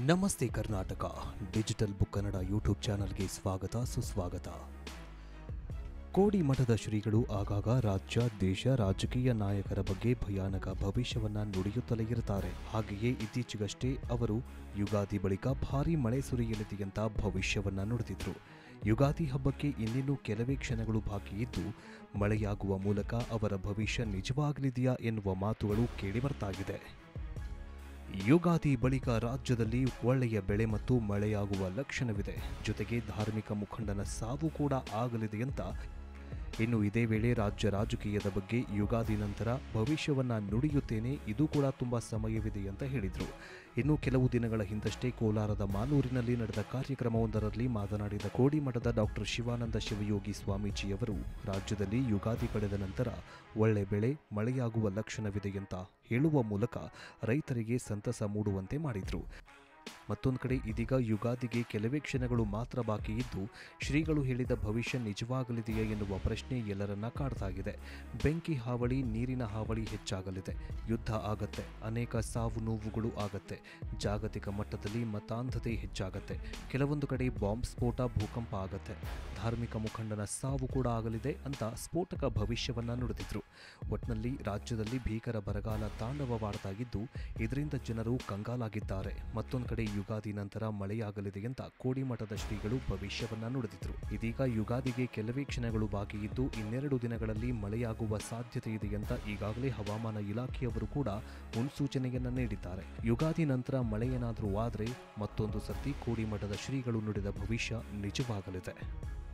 ನಮಸ್ತೆ Karnataka digital book Kannada YouTube ಚಾನಲ್ಗೆ ಸ್ವಾಗತ ಸುಸ್ವಾಗತ ಕೋಡಿ ಮಠದ ಶ್ರೀಗಳು ಆಗಾಗ ರಾಜ್ಯ ದೇಶ ರಾಜಕೀಯ ನಾಯಕರ ಬಗ್ಗೆ ಭಯಾನಕ ಭವಿಷ್ಯವನ್ನ ನುಡಿಯುತ್ತಲೇ ಇರುತ್ತಾರೆ ಹಾಗೆಯೇ ಇತ್ತೀಚೆಗಷ್ಟೇ ಅವರು ಯುಗಾದಿ ಬಳಿಕ ಭಾರೀ ಮಳೆ ಸುರಿಯಲಿದೆ ಅಂತ ಭವಿಷ್ಯವನ್ನ ನುಡಿದಿದ್ರು ಯುಗಾದಿ ಹಬ್ಬಕ್ಕೆ ಇನ್ನಿನ್ನೂ ಕೆಲವೇ ಕ್ಷಣಗಳು ಬಾಕಿ ಇದ್ದು ಮಳೆಯಾಗುವ ಮೂಲಕ ಅವರ ಭವಿಷ್ಯ ನಿಜವಾಗಲಿದೆಯಾ ಎನ್ನುವ ಮಾತುಗಳು ಕೇಳಿಬರ್ತಾಗಿದೆ ಯುಗಾದಿ ಬಳಿಕ ರಾಜ್ಯದಲ್ಲಿ ಒಳ್ಳೆಯ ಬೆಳೆ ಮತ್ತು ಮಳೆಯಾಗುವ ಲಕ್ಷಣವಿದೆ ಜೊತೆಗೆ ಧಾರ್ಮಿಕ ಮುಖಂಡನ ಸಾವು ಕೂಡ ಆಗಲಿದೆ ಅಂತ ಇನ್ನು ಇದೇ ವೇಳೆ ರಾಜ್ಯ ರಾಜಕೀಯದ ಬಗ್ಗೆ ಯುಗಾದಿ ನಂತರ ಭವಿಷ್ಯವನ್ನ ನುಡಿಯುತ್ತೇನೆ ಇದು ಕೂಡ ತುಂಬಾ ಸಮಯವಿದೆ ಅಂತ ಹೇಳಿದರು ಇನ್ನು ಕೆಲವು ದಿನಗಳ ಹಿಂದಷ್ಟೇ ಕೋಲಾರದ ಮಾಲೂರಿನಲ್ಲಿ ನಡೆದ ಕಾರ್ಯಕ್ರಮವೊಂದರಲ್ಲಿ ಮಾತನಾಡಿದ ಕೋಡಿಮಠದ ಡಾಕ್ಟರ್ ಶಿವಾನಂದ ಶಿವಯೋಗಿ ಸ್ವಾಮೀಜಿಯವರು ರಾಜ್ಯದಲ್ಲಿ ಯುಗಾದಿ ಕಳೆದ ನಂತರ ಒಳ್ಳೆ ಬೆಳೆ ಮಳೆಯಾಗುವ ಲಕ್ಷಣವಿದೆ ಅಂತ ಹೇಳುವ ಮೂಲಕ ರೈತರಿಗೆ ಸಂತಸ ಮೂಡುವಂತೆ ಮಾಡಿದರು ಮತ್ತೊಂದು ಕಡೆ ಇದೀಗ ಯುಗಾದಿಗೆ ಕೆಲವೇ ಕ್ಷಣಗಳು ಮಾತ್ರ ಬಾಕಿ ಇದ್ದು ಶ್ರೀಗಳು ಹೇಳಿದ ಭವಿಷ್ಯ ನಿಜವಾಗಲಿದೆಯೇ ಎನ್ನುವ ಪ್ರಶ್ನೆ ಎಲ್ಲರನ್ನ ಕಾಡ್ತಾಗಿದೆ ಬೆಂಕಿ ಹಾವಳಿ ನೀರಿನ ಹಾವಳಿ ಹೆಚ್ಚಾಗಲಿದೆ ಯುದ್ಧ ಆಗತ್ತೆ ಅನೇಕ ಸಾವು ನೋವುಗಳು ಆಗತ್ತೆ ಜಾಗತಿಕ ಮಟ್ಟದಲ್ಲಿ ಮತಾಂಧತೆ ಹೆಚ್ಚಾಗತ್ತೆ ಕೆಲವೊಂದು ಕಡೆ ಬಾಂಬ್ ಸ್ಫೋಟ ಭೂಕಂಪ ಆಗತ್ತೆ ಧಾರ್ಮಿಕ ಮುಖಂಡನ ಸಾವು ಕೂಡ ಆಗಲಿದೆ ಅಂತ ಸ್ಫೋಟಕ ಭವಿಷ್ಯವನ್ನ ನುಡಿದಿದ್ರು ಒಟ್ನಲ್ಲಿ ರಾಜ್ಯದಲ್ಲಿ ಭೀಕರ ಬರಗಾಲ ತಾಂಡವವಾಡ್ತಾ ಇದ್ದು ಇದರಿಂದ ಜನರು ಕಂಗಾಲಾಗಿದ್ದಾರೆ ಮತ್ತೊಂದು ಕಡೆ ಯುಗಾದಿ ನಂತರ ಮಳೆಯಾಗಲಿದೆ ಅಂತ ಕೋಡಿಮಠದ ಶ್ರೀಗಳು ಭವಿಷ್ಯವನ್ನ ನುಡಿದಿದ್ರು ಇದೀಗ ಯುಗಾದಿಗೆ ಕೆಲವೇ ಕ್ಷಣಗಳು ಬಾಕಿ ಇದ್ದು ಇನ್ನೆರಡು ದಿನಗಳಲ್ಲಿ ಮಳೆಯಾಗುವ ಸಾಧ್ಯತೆ ಇದೆ ಅಂತ ಈಗಾಗಲೇ ಹವಾಮಾನ ಇಲಾಖೆಯವರು ಕೂಡ ಮುನ್ಸೂಚನೆಯನ್ನ ನೀಡಿದ್ದಾರೆ ಯುಗಾದಿ ನಂತರ ಮಳೆಯೇನಾದರೂ ಆದ್ರೆ ಮತ್ತೊಂದು ಸರ್ತಿ ಕೋಡಿಮಠದ ಶ್ರೀಗಳು ನುಡಿದ ಭವಿಷ್ಯ ನಿಜವಾಗಲಿದೆ